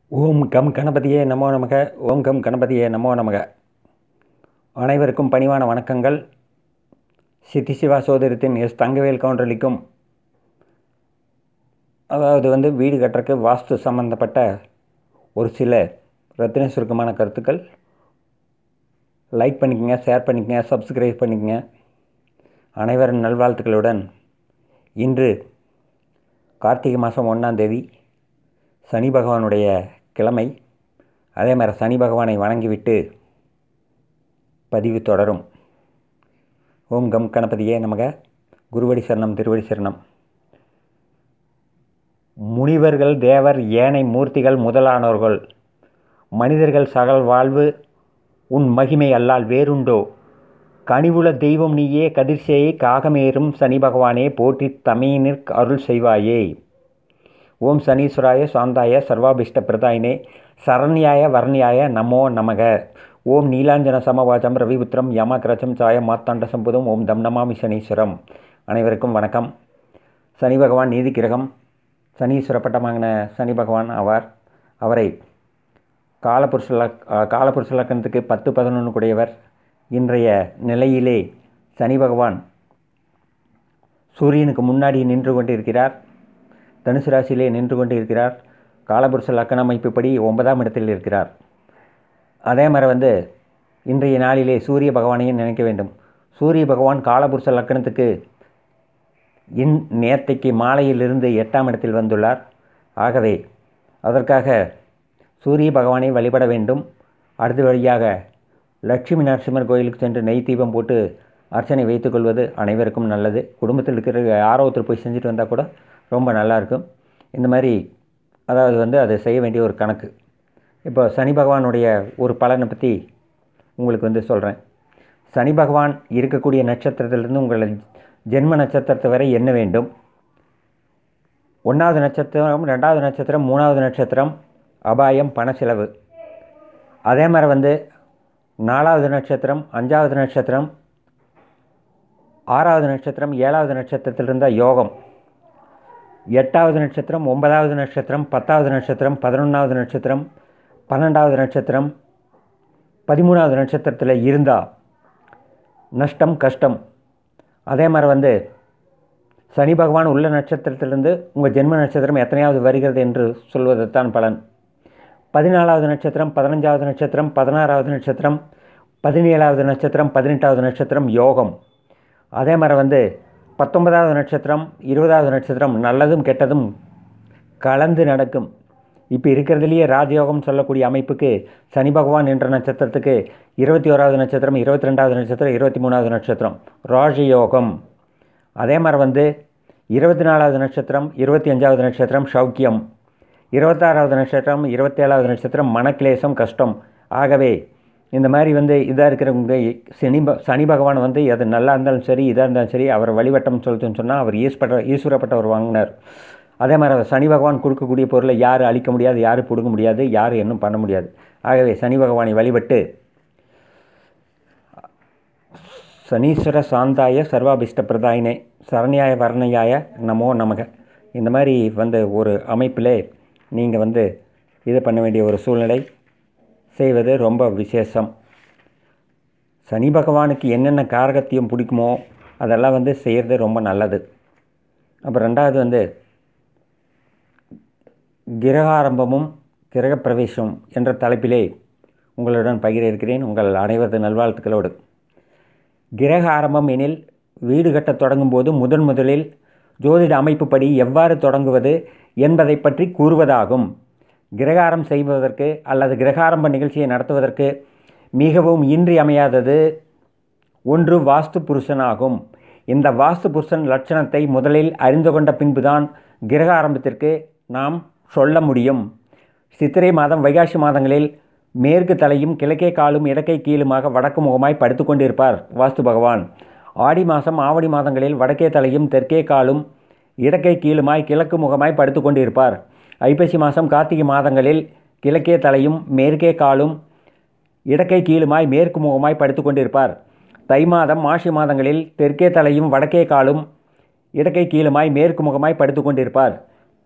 ஓம் come கணபதியே நமோ நமக ஓம் கம் கணபதியே நமோ நமக அனைவருக்கும் பணிவான வணக்கங்கள் சித்தி சிவா சோதரத்தின் எஸ் தங்கவேல் கவுண்டரளிக்கும் அதாவது வந்து வீடு கட்டுறக்கு வாஸ்து சம்பந்தப்பட்ட ஒரு சில ரத்தின சுருக்கமான கருத்துக்கள் லைக் பண்ணிக்கங்க ஷேர் பண்ணிக்கங்க சப்ஸ்கிரைப் பண்ணிக்கங்க அனைவரின் நல்வாழ்த்துக்களுடன் இன்று கார்த்திகை மாதம் ஒன்றாம் தேதி சனி பகவானுடைய கிழமை அதே மாதிரி சனி பகவானை வணங்கிவிட்டு பதிவு தொடரும் ஓம் கம் கணபதியே நமக குருவடி சரணம் திருவடி சரணம் முனிவர்கள் தேவர் ஏனை மூர்த்திகள் முதலானோர்கள் மனிதர்கள் சகல் வாழ்வு உன் மகிமை அல்லால் வேறுண்டோ கனிவுள தெய்வம் நீயே கதிர்சேயை காகமேறும் சனி பகவானே போற்றி தமியினிற் அருள் செய்வாயே ஓம் சனீஸ்வராய சாந்தாய சர்வாபிஷ்ட பிரதாயினே சரண்யாய வர்ணியாய நமோ நமக ஓம் நீலாஞ்சன சமவாச்சம் ரவிபுத்திரம் யமகிரச்சம் சாய மாத்தாண்ட சம்புதம் ஓம் தம் நமாமி சனீஸ்வரம் அனைவருக்கும் வணக்கம் சனி பகவான் நீதி கிரகம் சனீஸ்வர பட்டம் வாங்கின சனி பகவான் ஆவார் அவரை காலபுருஷ லக் காலபுருஷ லக்கணத்துக்கு பத்து பதினொன்று கூடியவர் இன்றைய நிலையிலே சனி பகவான் சூரியனுக்கு முன்னாடி நின்று கொண்டிருக்கிறார் தனுசு ராசியிலே நின்று கொண்டு இருக்கிறார் காலபுருஷ லக்கண அமைப்புப்படி ஒன்பதாம் இடத்தில் இருக்கிறார் அதே மாதிரி வந்து இன்றைய நாளிலே சூரிய பகவானையும் நினைக்க வேண்டும் சூரிய பகவான் காலபுருஷ லக்கணத்துக்கு இன் நேர்த்தைக்கு மாலையிலிருந்து எட்டாம் இடத்தில் வந்துள்ளார் ஆகவே அதற்காக சூரிய பகவானை வழிபட வேண்டும் அடுத்த வழியாக லட்சுமி நரசிம்மர் கோயிலுக்கு சென்று நெய் தீபம் போட்டு அர்ச்சனை வைத்துக்கொள்வது அனைவருக்கும் நல்லது குடும்பத்தில் இருக்கிற யாரோ ஒருத்தர் போய் செஞ்சுட்டு வந்தால் கூட ரொம்ப நல்லாயிருக்கும் இந்த மாதிரி அதாவது வந்து அதை செய்ய வேண்டிய ஒரு கணக்கு இப்போ சனி பகவானுடைய ஒரு பலனை பற்றி உங்களுக்கு வந்து சொல்கிறேன் சனி பகவான் இருக்கக்கூடிய நட்சத்திரத்திலிருந்து உங்களை ஜென்ம நட்சத்திரத்தை வரை எண்ண வேண்டும் ஒன்றாவது நட்சத்திரம் ரெண்டாவது நட்சத்திரம் மூணாவது நட்சத்திரம் அபாயம் பண செலவு அதே மாதிரி வந்து நாலாவது நட்சத்திரம் அஞ்சாவது நட்சத்திரம் ஆறாவது நட்சத்திரம் ஏழாவது நட்சத்திரத்தில் இருந்தால் யோகம் எட்டாவது நட்சத்திரம் ஒன்பதாவது நட்சத்திரம் பத்தாவது நட்சத்திரம் பதினொன்றாவது நட்சத்திரம் பன்னெண்டாவது நட்சத்திரம் பதிமூணாவது நட்சத்திரத்தில் இருந்தால் நஷ்டம் கஷ்டம் அதே மாதிரி வந்து சனி பகவான் உள்ள நட்சத்திரத்திலிருந்து உங்கள் ஜென்ம நட்சத்திரம் எத்தனையாவது வருகிறது என்று சொல்வது தான் பலன் பதினாலாவது நட்சத்திரம் பதினஞ்சாவது நட்சத்திரம் பதினாறாவது நட்சத்திரம் பதினேழாவது நட்சத்திரம் பதினெட்டாவது நட்சத்திரம் யோகம் அதே மாதிரி வந்து பத்தொன்பதாவது நட்சத்திரம் இருபதாவது நட்சத்திரம் நல்லதும் கெட்டதும் கலந்து நடக்கும் இப்போ இருக்கிறதுலையே ராஜயோகம் சொல்லக்கூடிய அமைப்புக்கு சனி பகவான் என்ற நட்சத்திரத்துக்கு இருபத்தி ஓராவது நட்சத்திரம் இருபத்தி ரெண்டாவது நட்சத்திரம் இருபத்தி மூணாவது நட்சத்திரம் ராஜயோகம் அதே மாதிரி வந்து இருபத்தி நாலாவது நட்சத்திரம் இருபத்தி அஞ்சாவது நட்சத்திரம் சௌக்கியம் இருபத்தாறாவது நட்சத்திரம் இருபத்தேழாவது நட்சத்திரம் மனக்லேசம் கஷ்டம் ஆகவே இந்த மாதிரி வந்து இதாக இருக்கிறவங்க சனி ப சனி பகவான் வந்து அது நல்லா இருந்தாலும் சரி இதாக இருந்தாலும் சரி அவர் வழிபட்டம் சொல்லுதுன்னு சொன்னால் அவர் ஈஸ்வர ஈஸ்வரப்பட்டவர் வாங்கினார் அதே மாதிரி சனி பகவான் கொடுக்கக்கூடிய பொருளை யார் அழிக்க முடியாது யார் பிடுங்க முடியாது யார் இன்னும் பண்ண முடியாது ஆகவே சனி பகவானை வழிபட்டு சனீஸ்வர சாந்தாய சர்வாபிஷ்ட பிரதாயினே சரண்யாய வர்ணையாய நமோ நமக இந்த மாதிரி வந்து ஒரு அமைப்பில் நீங்கள் வந்து இது பண்ண வேண்டிய ஒரு சூழ்நிலை செய்வது ரொம்ப விசேஷம் சனி பகவானுக்கு என்னென்ன காரகத்தையும் பிடிக்குமோ அதெல்லாம் வந்து செய்கிறது ரொம்ப நல்லது அப்புறம் ரெண்டாவது வந்து கிரகாரம்பமும் கிரகப்பிரவேசம் என்ற தலைப்பிலே உங்களுடன் பகிர இருக்கிறேன் உங்கள் அனைவரது நல்வாழ்த்துக்களோடு கிரக ஆரம்பம் எனில் வீடு கட்டத் தொடங்கும் போது முதன் முதலில் ஜோதிட அமைப்புப்படி எவ்வாறு தொடங்குவது என்பதை பற்றி கூறுவதாகும் கிரகாரம் செய்வதற்கு அல்லது கிரகாரம்ப நிகழ்ச்சியை நடத்துவதற்கு மிகவும் இன்றியமையாதது ஒன்று வாஸ்து புருஷனாகும் இந்த வாஸ்து புருஷன் லட்சணத்தை முதலில் அறிந்து கொண்ட பின்புதான் கிரக ஆரம்பத்திற்கு நாம் சொல்ல முடியும் சித்திரை மாதம் வைகாசி மாதங்களில் மேற்கு தலையும் கிழக்கே காலும் இடக்கை கீழுமாக வடக்கு முகமாய் படுத்து கொண்டிருப்பார் வாஸ்து பகவான் ஆடி மாதம் ஆவடி மாதங்களில் வடக்கே தலையும் தெற்கே காலும் இடக்கை கீழுமாய் கிழக்கு முகமாய் படுத்து கொண்டிருப்பார் ஐப்பசி மாதம் கார்த்திகை மாதங்களில் கிழக்கே தலையும் மேற்கே காலும் இடக்கை கீழுமாய் மேற்கு முகமாய் படுத்து கொண்டிருப்பார் தை மாதம் மாசி மாதங்களில் தெற்கே தலையும் வடக்கே காலும் இடக்கை கீழுமாய் மேற்கு முகமாய் படுத்து கொண்டிருப்பார்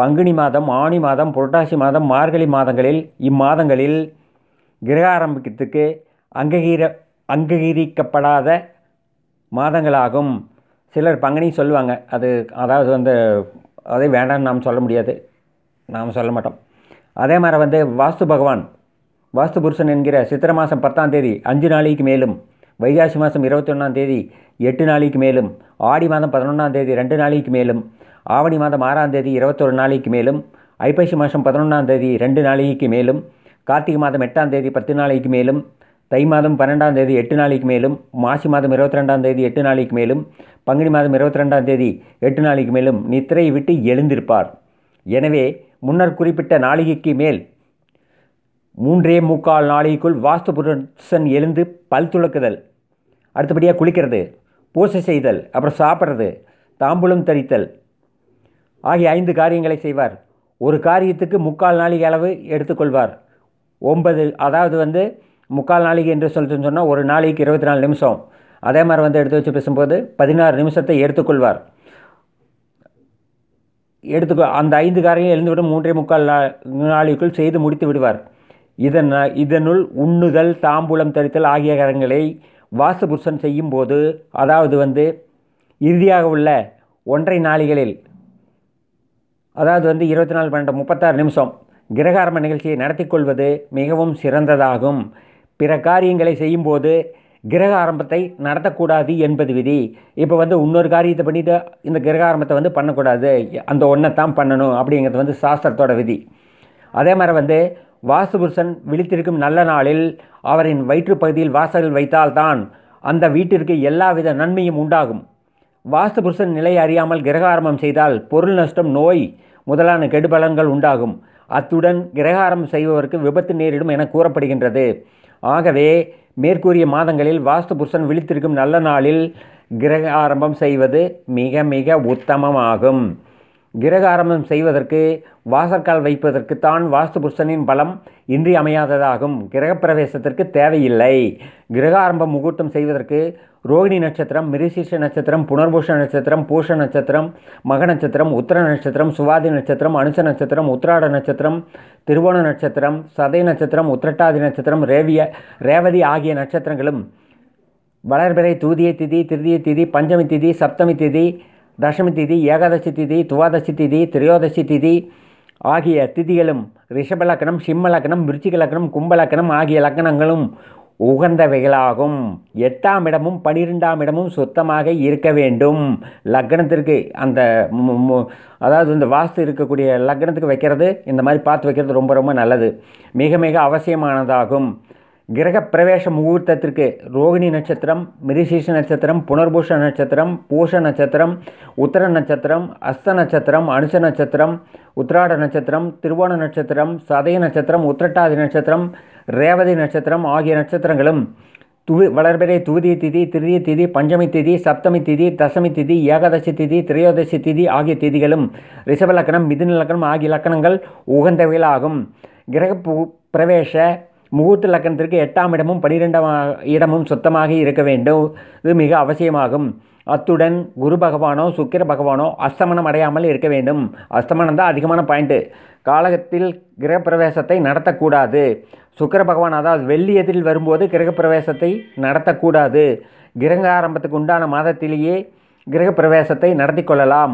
பங்குனி மாதம் ஆனி மாதம் புரட்டாசி மாதம் மார்கழி மாதங்களில் இம்மாதங்களில் கிரக ஆரம்பத்துக்கு அங்கீகீர அங்கீகரிக்கப்படாத மாதங்களாகும் சிலர் பங்குனி சொல்லுவாங்க அது அதாவது வந்து அதை வேண்டாம்னு நாம் சொல்ல முடியாது நாம் சொல்ல மாட்டோம் அதே மாதிரி வந்து வாஸ்து பகவான் வாஸ்து புருஷன் என்கிற சித்திரை மாதம் பத்தாம் தேதி அஞ்சு நாளைக்கு மேலும் வைகாசி மாதம் இருபத்தொன்னாம் தேதி எட்டு நாளைக்கு மேலும் ஆடி மாதம் பதினொன்றாம் தேதி ரெண்டு நாளைக்கு மேலும் ஆவணி மாதம் ஆறாம் தேதி இருபத்தொரு நாளைக்கு மேலும் ஐப்பசி மாதம் பதினொன்றாம் தேதி ரெண்டு நாளைக்கு மேலும் கார்த்திகை மாதம் எட்டாம் தேதி பத்து நாளைக்கு மேலும் தை மாதம் பன்னெண்டாம் தேதி எட்டு நாளைக்கு மேலும் மாசி மாதம் இருபத்தி ரெண்டாம் தேதி எட்டு நாளைக்கு மேலும் பங்குனி மாதம் இருபத்தி ரெண்டாம் தேதி எட்டு நாளைக்கு மேலும் நித்திரையை விட்டு எழுந்திருப்பார் எனவே முன்னர் குறிப்பிட்ட நாளிகைக்கு மேல் மூன்றே முக்கால் நாளைக்குள் வாஸ்து புருஷன் எழுந்து பல் துளக்குதல் அடுத்தபடியாக குளிக்கிறது பூசை செய்தல் அப்புறம் சாப்பிட்றது தாம்பூலம் தரித்தல் ஆகிய ஐந்து காரியங்களை செய்வார் ஒரு காரியத்துக்கு முக்கால் நாளிகை அளவு எடுத்துக்கொள்வார் ஒன்பது அதாவது வந்து முக்கால் நாளிகை என்று சொல்லிட்டு சொன்னால் ஒரு நாளைக்கு இருபத்தி நாலு நிமிஷம் அதே மாதிரி வந்து எடுத்து வச்சு பேசும்போது பதினாறு நிமிஷத்தை எடுத்துக்கொள்வார் எடுத்துக்கோ அந்த ஐந்து காரியம் எழுந்துவிடும் மூன்றே முக்கால் நா- நாளைக்குள் செய்து முடித்து விடுவார் இதன் இதனுள் உண்ணுதல் தாம்பூலம் தரித்தல் ஆகிய காரியங்களை வாஸ்து புருஷன் செய்யும்போது அதாவது வந்து இறுதியாக உள்ள ஒன்றை நாளிகளில் அதாவது வந்து இருபத்தி நாலு பன்னெண்டு முப்பத்தாறு நிமிஷம் கிரகாரம நிகழ்ச்சியை நடத்தி கொள்வது மிகவும் சிறந்ததாகும் பிற காரியங்களை செய்யும்போது கிரக ஆரம்பத்தை நடத்தக்கூடாது என்பது விதி இப்போ வந்து இன்னொரு காரியத்தை பண்ணிட்டு இந்த கிரக ஆரம்பத்தை வந்து பண்ணக்கூடாது அந்த ஒன்றை தான் பண்ணணும் அப்படிங்கிறது வந்து சாஸ்திரத்தோட விதி அதே மாதிரி வந்து வாஸ்து புருஷன் விழித்திருக்கும் நல்ல நாளில் அவரின் வயிற்றுப் பகுதியில் வாசல் வைத்தால்தான் அந்த வீட்டிற்கு எல்லாவித நன்மையும் உண்டாகும் வாஸ்து புருஷன் நிலை அறியாமல் கிரகாரம்பம் செய்தால் பொருள் நஷ்டம் நோய் முதலான கெடுபலன்கள் உண்டாகும் அத்துடன் கிரகாரம் செய்பவருக்கு விபத்து நேரிடும் என கூறப்படுகின்றது ஆகவே மேற்கூறிய மாதங்களில் வாஸ்து புருஷன் விழித்திருக்கும் நல்ல நாளில் கிரக ஆரம்பம் செய்வது மிக மிக உத்தமமாகும் கிரக ஆரம்பம் செய்வதற்கு வாசற்கால் வைப்பதற்கு தான் வாஸ்து புருஷனின் பலம் இன்றியமையாததாகும் கிரகப்பிரவேசத்திற்கு தேவையில்லை கிரக ஆரம்ப முகூர்த்தம் செய்வதற்கு ரோகிணி நட்சத்திரம் மிருசிஷ நட்சத்திரம் புனர்பூஷ நட்சத்திரம் பூஷ நட்சத்திரம் மக நட்சத்திரம் உத்தர நட்சத்திரம் சுவாதி நட்சத்திரம் அனுச நட்சத்திரம் உத்திராட நட்சத்திரம் திருவோண நட்சத்திரம் சதய நட்சத்திரம் உத்திரட்டாதி நட்சத்திரம் ரேவிய ரேவதி ஆகிய நட்சத்திரங்களும் வளர்பிறை தூதிய திதி திருதிய திதி பஞ்சமி திதி சப்தமி திதி தசமி திதி ஏகாதசி திதி துவாதசி திதி திரையோதசி திதி ஆகிய திதிகளும் ரிஷப லக்னம் சிம்ம லக்னம் விருச்சிக லக்னம் கும்ப லக்னம் ஆகிய லக்னங்களும் உகந்தவைகளாகும் எட்டாம் இடமும் பனிரெண்டாம் இடமும் சுத்தமாக இருக்க வேண்டும் லக்னத்திற்கு அந்த மு- மு- அதாவது இந்த வாஸ்து இருக்கக்கூடிய லக்னத்துக்கு வைக்கிறது இந்த மாதிரி பார்த்து வைக்கிறது ரொம்ப ரொம்ப நல்லது மிக மிக அவசியமானதாகும் கிரக பிரவேச முகூர்த்தத்திற்கு ரோகிணி நட்சத்திரம் மிருசீஷ நட்சத்திரம் புனர்பூஷ நட்சத்திரம் பூஷ நட்சத்திரம் உத்தர நட்சத்திரம் அஸ்த நட்சத்திரம் அனுச நட்சத்திரம் உத்திராட நட்சத்திரம் திருவோண நட்சத்திரம் சதய நட்சத்திரம் உத்திரட்டாதி நட்சத்திரம் ரேவதி நட்சத்திரம் ஆகிய நட்சத்திரங்களும் துவி வளர்பிறை தூதிய திதி திருதிய திதி பஞ்சமி திதி சப்தமி திதி தசமி திதி ஏகாதசி திதி திரையோதசி திதி ஆகிய திதிகளும் ரிஷப லக்கணம் மிதுன லக்கணம் ஆகிய லக்கணங்கள் உகந்தவைகளாகும் கிரக பு- பிரவேச முகூர்த்த லக்கணத்திற்கு எட்டாம் இடமும் பனிரெண்டாம் இடமும் சுத்தமாக இருக்க வேண்டும் இது மிக அவசியமாகும் அத்துடன் குரு பகவானோ சுக்கிர பகவானோ அஸ்தமனம் அடையாமல் இருக்க வேண்டும் அஸ்தமனம் தான் அதிகமான பாயிண்ட்டு காலகத்தில் கிரகப்பிரவேசத்தை நடத்தக்கூடாது சுக்கிர பகவான் அதாவது வெள்ளியதில் வரும்போது கிரகப்பிரவேசத்தை நடத்தக்கூடாது கிரக ஆரம்பத்துக்கு உண்டான மாதத்திலேயே கிரகப்பிரவேசத்தை நடத்தி கொள்ளலாம்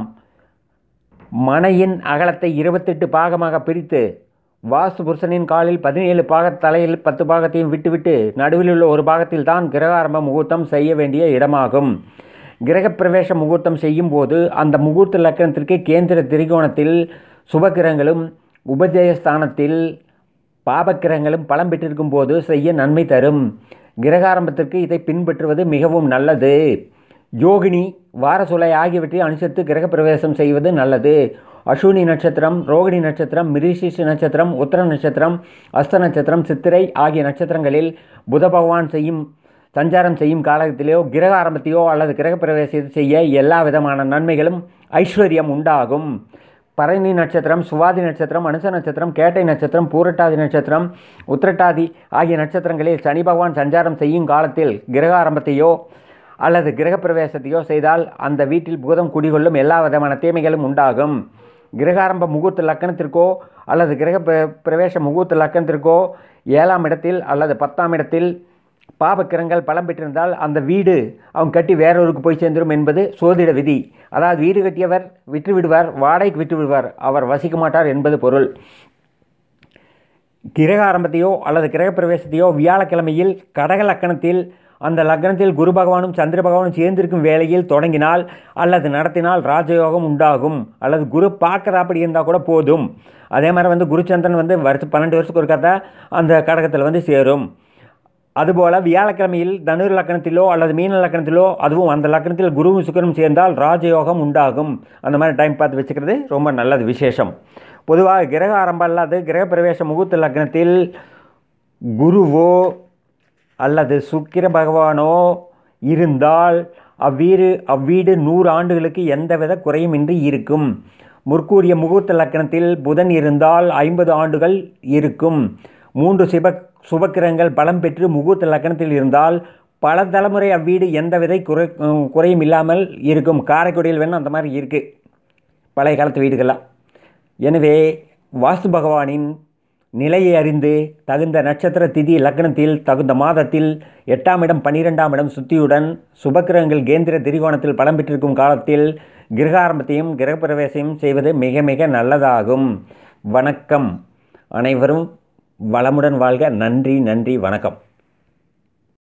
மனையின் அகலத்தை இருபத்தெட்டு பாகமாக பிரித்து வாஸ்து புருஷனின் காலில் பதினேழு பாக தலையில் பத்து பாகத்தையும் விட்டுவிட்டு நடுவில் உள்ள ஒரு பாகத்தில் தான் கிரகாரம்ப முகூர்த்தம் செய்ய வேண்டிய இடமாகும் கிரகப்பிரவேச முகூர்த்தம் செய்யும் போது அந்த முகூர்த்த லக்கணத்திற்கு கேந்திர திரிகோணத்தில் சுபகிரகங்களும் உபஜயஸ்தானத்தில் பாபக்கிரகங்களும் பலம் பெற்றிருக்கும் போது செய்ய நன்மை தரும் கிரகாரம்பத்திற்கு இதை பின்பற்றுவது மிகவும் நல்லது யோகினி வாரசுலை ஆகியவற்றை அனுசரித்து கிரகப்பிரவேசம் செய்வது நல்லது அஸ்வினி நட்சத்திரம் ரோகிணி நட்சத்திரம் மிருஷிஷ நட்சத்திரம் உத்தர நட்சத்திரம் அஸ்த நட்சத்திரம் சித்திரை ஆகிய நட்சத்திரங்களில் புத பகவான் செய்யும் சஞ்சாரம் செய்யும் காலத்திலேயோ கிரக ஆரம்பத்தையோ அல்லது கிரகப்பிரவேசத்தை செய்ய எல்லா விதமான நன்மைகளும் ஐஸ்வர்யம் உண்டாகும் பரணி நட்சத்திரம் சுவாதி நட்சத்திரம் அனுச நட்சத்திரம் கேட்டை நட்சத்திரம் பூரட்டாதி நட்சத்திரம் உத்திரட்டாதி ஆகிய நட்சத்திரங்களில் சனி பகவான் சஞ்சாரம் செய்யும் காலத்தில் கிரக ஆரம்பத்தையோ அல்லது கிரகப்பிரவேசத்தையோ செய்தால் அந்த வீட்டில் பூதம் குடிகொள்ளும் எல்லா விதமான தீமைகளும் உண்டாகும் கிரகாரம்ப முகூர்த்த லக்கணத்திற்கோ அல்லது கிரக பிர- பிரவேச முகூர்த்த லக்கணத்திற்கோ ஏழாம் இடத்தில் அல்லது பத்தாம் இடத்தில் பாபக்கிரங்கள் பலம் பெற்றிருந்தால் அந்த வீடு அவங்க கட்டி வேறொருக்கு போய் சேர்ந்துடும் என்பது சோதிட விதி அதாவது வீடு கட்டியவர் விற்று விடுவார் வாடகைக்கு விற்று விடுவார் அவர் வசிக்க மாட்டார் என்பது பொருள் கிரக ஆரம்பத்தையோ அல்லது கிரக பிரவேசத்தையோ வியாழக்கிழமையில் கடக லக்கணத்தில் அந்த லக்னத்தில் குரு பகவானும் சந்திர பகவானும் சேர்ந்திருக்கும் வேளையில் தொடங்கினால் அல்லது நடத்தினால் ராஜயோகம் உண்டாகும் அல்லது குரு பார்க்குறாப்படி இருந்தால் கூட போதும் அதே மாதிரி வந்து குருச்சந்திரன் வந்து வருஷம் பன்னெண்டு வருஷத்துக்கு ஒரு கதை அந்த கடகத்தில் வந்து சேரும் அதுபோல் வியாழக்கிழமையில் தனுர் லக்கணத்திலோ அல்லது மீன லக்கணத்திலோ அதுவும் அந்த லக்கணத்தில் குருவும் சுக்கரனும் சேர்ந்தால் ராஜயோகம் உண்டாகும் அந்த மாதிரி டைம் பார்த்து வச்சுக்கிறது ரொம்ப நல்லது விசேஷம் பொதுவாக கிரக ஆரம்பம் அல்லாது கிரக பிரவேச முகூர்த்த லக்னத்தில் குருவோ அல்லது சுக்கிர பகவானோ இருந்தால் அவ்வீடு அவ்வீடு நூறு ஆண்டுகளுக்கு எந்தவித குறையுமின்றி இருக்கும் முற்கூறிய முகூர்த்த லக்கணத்தில் புதன் இருந்தால் ஐம்பது ஆண்டுகள் இருக்கும் மூன்று சிப சுபக்கிரங்கள் பலம் பெற்று முகூர்த்த லக்கணத்தில் இருந்தால் பல தலைமுறை அவ்வீடு எந்தவித குறை குறையும் இல்லாமல் இருக்கும் காரைக்குடியில் வேணும் அந்த மாதிரி இருக்குது பழைய காலத்து வீடுகள்லாம் எனவே வாஸ்து பகவானின் நிலையை அறிந்து தகுந்த நட்சத்திர திதி லக்னத்தில் தகுந்த மாதத்தில் எட்டாம் இடம் பன்னிரெண்டாம் இடம் சுத்தியுடன் சுபக்கிரகங்கள் கேந்திர திரிகோணத்தில் பலம் பெற்றிருக்கும் காலத்தில் கிரகாரம்பத்தையும் கிரகப்பிரவேசையும் செய்வது மிக மிக நல்லதாகும் வணக்கம் அனைவரும் வளமுடன் வாழ்க நன்றி நன்றி வணக்கம்